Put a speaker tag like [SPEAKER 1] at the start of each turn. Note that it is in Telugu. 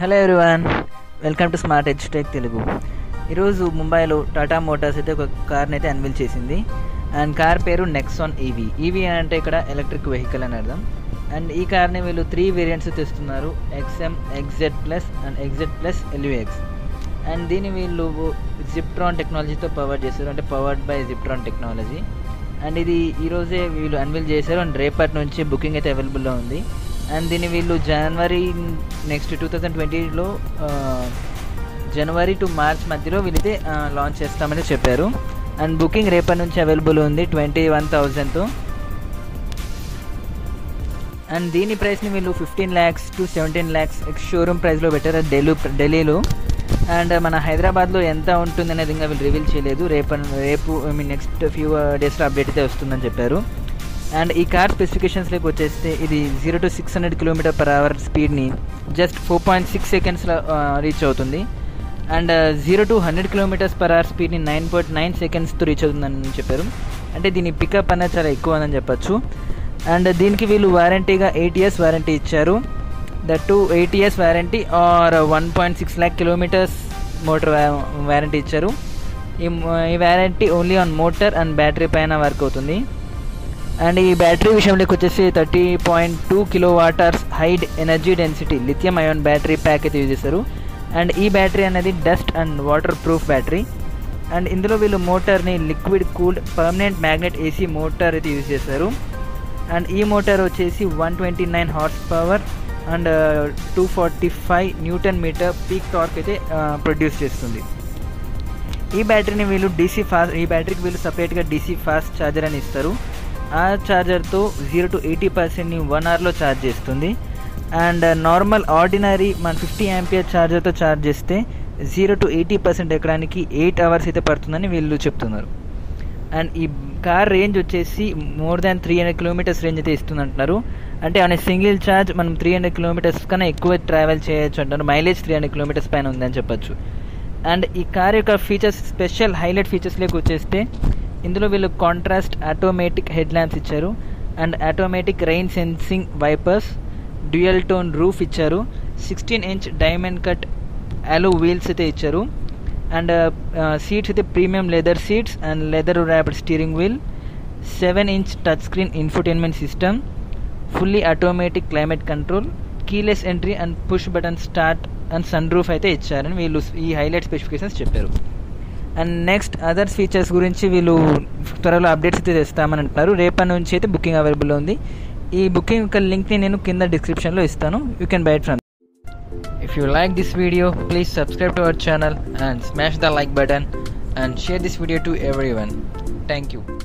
[SPEAKER 1] Hello everyone welcome to smart edge tech Telugu ఈరోజు ముంబైలో టాటా మోటార్స్ అయితే ఒక కార్ని అయితే అన్విల్ చేసింది అండ్ కార్ పేరు నెక్సాన్ ఈవీ ఈవీ అంటే ఇక్కడ ఎలక్ట్రిక్ వెహికల్ అని అర్థం అండ్ ఈ కార్ని వీళ్ళు త్రీ వేరియంట్స్ తెస్తున్నారు XM XZ plus and XZ plus LUX and దీన్ని వీళ్ళు జిప్ట్రాన్ టెక్నాలజీతో పవర్ చేస్తారు అంటే powered by Ziptron technology and ఇది ఈరోజే వీళ్ళు అన్విల్ చేశారు అండ్ రేపటి నుంచి బుకింగ్ అయితే అవైలబుల్లో ఉంది అండ్ దీన్ని వీళ్ళు జనవరి నెక్స్ట్ టూ థౌజండ్ ట్వంటీలో జనవరి టు మార్చ్ మధ్యలో వీళ్ళైతే లాంచ్ చేస్తామని చెప్పారు అండ్ బుకింగ్ రేపటి నుంచి అవైలబుల్ ఉంది ట్వంటీ వన్ థౌజండ్తో అండ్ దీని ప్రైస్ని వీళ్ళు fifteen lakhs to seventeen lakhs ex showroom ప్రైస్లో పెట్టారు ఢిల్లీ ఢిల్లీలో అండ్ మన హైదరాబాద్లో ఎంత ఉంటుంది అనేది ఇంకా వీళ్ళు రివీల్ చేయలేదు రేపు రేపు ఐ మీన్ నెక్స్ట్ ఫ్యూ డేస్లో అప్డేట్ అయితే వస్తుందని చెప్పారు అండ్ ఈ కార్ స్పెసిఫికేషన్స్లోకి వచ్చేస్తే ఇది zero to six hundred kilometer per hour స్పీడ్ని జస్ట్ ఫోర్ పాయింట్ సిక్స్ సెకండ్స్లో రీచ్ అవుతుంది and zero to hundred kilometers per hour స్పీడ్ని నైన్ పాయింట్ నైన్ సెకండ్స్తో రీచ్ అవుతుందని చెప్పారు అంటే దీని పికప్ అనేది చాలా ఎక్కువ అని చెప్పచ్చు అండ్ దీనికి వీళ్ళు వారంటీగా ఎయిట్ ఇయర్స్ వారంటీ ఇచ్చారు that to eight years warranty or one point six lakh kilometers motor warranty ఇచ్చారు ఈ ఈ warranty only on motor and battery పైన వర్క్ అవుతుంది అండ్ ఈ బ్యాటరీ విషయంలోకి వచ్చేసి thirty point two kilo watt hours high energy density lithium ion battery pack అయితే యూజ్ చేస్తారు అండ్ ఈ బ్యాటరీ అనేది dust and water proof battery and ఇందులో వీళ్ళు మోటార్ని liquid cooled permanent magnet AC motor అయితే యూజ్ చేస్తారు అండ్ ఈ మోటార్ వచ్చేసి one twenty nine horse power and two forty five newton meter peak torque అయితే ప్రొడ్యూస్ చేస్తుంది ఈ బ్యాటరీని వీళ్ళు డీసీ ఫాస్ట్ ఈ బ్యాటరీకి వీళ్ళు సపరేట్గా డీసీ ఫాస్ట్ ఛార్జర్ అని ఇస్తారు ఆ ఛార్జర్తో జీరో టు ఎయిటీ పర్సెంట్ని వన్ అవర్లో ఛార్జ్ చేస్తుంది అండ్ నార్మల్ ఆర్డినరీ మన ఫిఫ్టీ యాంపియర్ ఛార్జర్తో ఛార్జ్ చేస్తే జీరో టు ఎయిటీ పర్సెంట్ ఎక్కడానికి ఎయిట్ అవర్స్ అయితే పడుతుందని వీళ్ళు చెప్తున్నారు అండ్ ఈ కార్ రేంజ్ వచ్చేసి more than three hundred kilometers range అయితే ఇస్తుంది అంటున్నారు అంటే అనే సింగిల్ ఛార్జ్ మనం త్రీ హండ్రెడ్ కిలోమీటర్స్ కన్నా ఎక్కువ ట్రావెల్ చేయొచ్చు అంటారు మైలేజ్ త్రీ హండ్రెడ్ కిలోమీటర్స్ పైన ఉందని చెప్పొచ్చు అండ్ ఈ కార్ యొక్క ఫీచర్స్ స్పెషల్ హైలైట్ ఫీచర్స్లోకి వచ్చేస్తే ఇందులో వీళ్ళు కాంట్రాస్ట్ ఆటోమేటిక్ హెడ్ ల్యాంప్స్ ఇచ్చారు and automatic rain sensing wipers dual tone roof ఇచ్చారు sixteen inch diamond cut alloy wheels అయితే ఇచ్చారు అండ్ సీట్స్ అయితే premium leather seats and leather wrapped steering wheel seven inch touch screen infotainment system fully automatic climate control keyless entry and push button start and sun roof అయితే ఇచ్చారని వీళ్ళు ఈ హైలైట్ స్పెసిఫికేషన్స్ చెప్పారు అండ్ నెక్స్ట్ అదర్స్ ఫీచర్స్ గురించి వీళ్ళు త్వరలో అప్డేట్స్ అయితే తెస్తామని అంటున్నారు రేపటి నుంచి అయితే బుకింగ్ అవైలబుల్ ఉంది ఈ బుకింగ్ యొక్క లింక్ని నేను కింద డిస్క్రిప్షన్లో ఇస్తాను you can buy from If you like this video, please subscribe to our channel and smash the like button and share this video to everyone. Thank you.